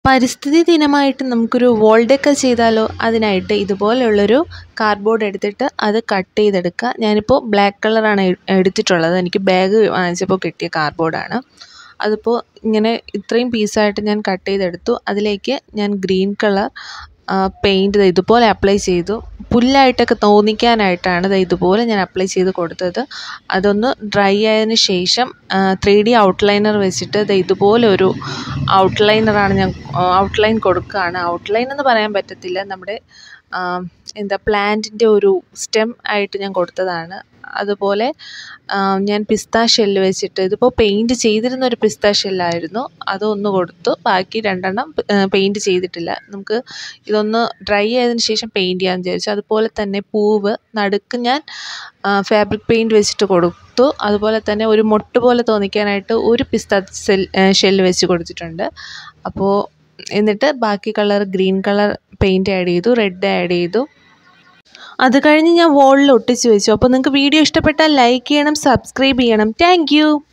പരിസ്ഥിതി ദിനമായിട്ട് നമുക്കൊരു wall decker ചെയ്താലോ അതിനായിട്ട് ഇതുപോലെയുള്ളൊരു കാർഡ്ബോർഡ് എടുത്തിട്ട് അത് കട്ട് ചെയ്തെടുക്കുക ഞാനിപ്പോൾ ബ്ലാക്ക് കളറാണ് എടുത്തിട്ടുള്ളത് എനിക്ക് ബാഗ് വാങ്ങിച്ചപ്പോൾ കിട്ടിയ കാർഡ്ബോർഡാണ് അതിപ്പോൾ ഇങ്ങനെ ഇത്രയും പീസായിട്ട് ഞാൻ കട്ട് ചെയ്തെടുത്തു അതിലേക്ക് ഞാൻ ഗ്രീൻ കളർ പെയിൻറ്റ് ഇതുപോലെ അപ്ലൈ ചെയ്തു പുല്ലായിട്ടൊക്കെ തോന്നിക്കാനായിട്ടാണ് ദേ ഇതുപോലെ ഞാൻ അപ്ലൈ ചെയ്ത് കൊടുത്തത് അതൊന്ന് ഡ്രൈ ആയതിന് ശേഷം ത്രീ ഡി ഔട്ട്ലൈനർ വെച്ചിട്ട് ദേ ഇതുപോലെ ഒരു ഔട്ട്ലൈനറാണ് ഞാൻ ഔട്ട്ലൈൻ കൊടുക്കുകയാണ് ഔട്ട്ലൈൻ എന്ന് പറയാൻ പറ്റത്തില്ല നമ്മുടെ എന്താ പ്ലാന്റിൻ്റെ ഒരു സ്റ്റെം ആയിട്ട് ഞാൻ കൊടുത്തതാണ് അതുപോലെ ഞാൻ പിസ്ത ഷെല്ല് വെച്ചിട്ട് ഇതിപ്പോൾ പെയിൻറ്റ് ചെയ്തിരുന്ന ഒരു പിസ്ത ഷെല്ലായിരുന്നു അതൊന്ന് കൊടുത്തു ബാക്കി രണ്ടെണ്ണം പെയിൻറ്റ് ചെയ്തിട്ടില്ല നമുക്ക് ഇതൊന്ന് ഡ്രൈ ആയതിന് ശേഷം പെയിൻറ്റ് ചെയ്യാമെന്ന് വിചാരിച്ചു അതുപോലെ തന്നെ പൂവ് നടുക്ക് ഞാൻ ഫാബ്രിക് പെയിൻറ്റ് വെച്ചിട്ട് കൊടുത്തു അതുപോലെ തന്നെ ഒരു മൊട്ട് പോലെ തോന്നിക്കാനായിട്ട് ഒരു പിസ്ത സെൽ ഷെല്ല് വെച്ച് കൊടുത്തിട്ടുണ്ട് അപ്പോൾ എന്നിട്ട് ബാക്കി colour green colour paint add ചെയ്തു റെഡ് ആഡ് ചെയ്തു അത് കഴിഞ്ഞ് ഞാൻ വോളിൽ ഒട്ടിച്ച് വെച്ചു അപ്പോൾ നിങ്ങൾക്ക് വീഡിയോ ഇഷ്ടപ്പെട്ടാൽ ലൈക്ക് ചെയ്യണം സബ്സ്ക്രൈബ് ചെയ്യണം താങ്ക്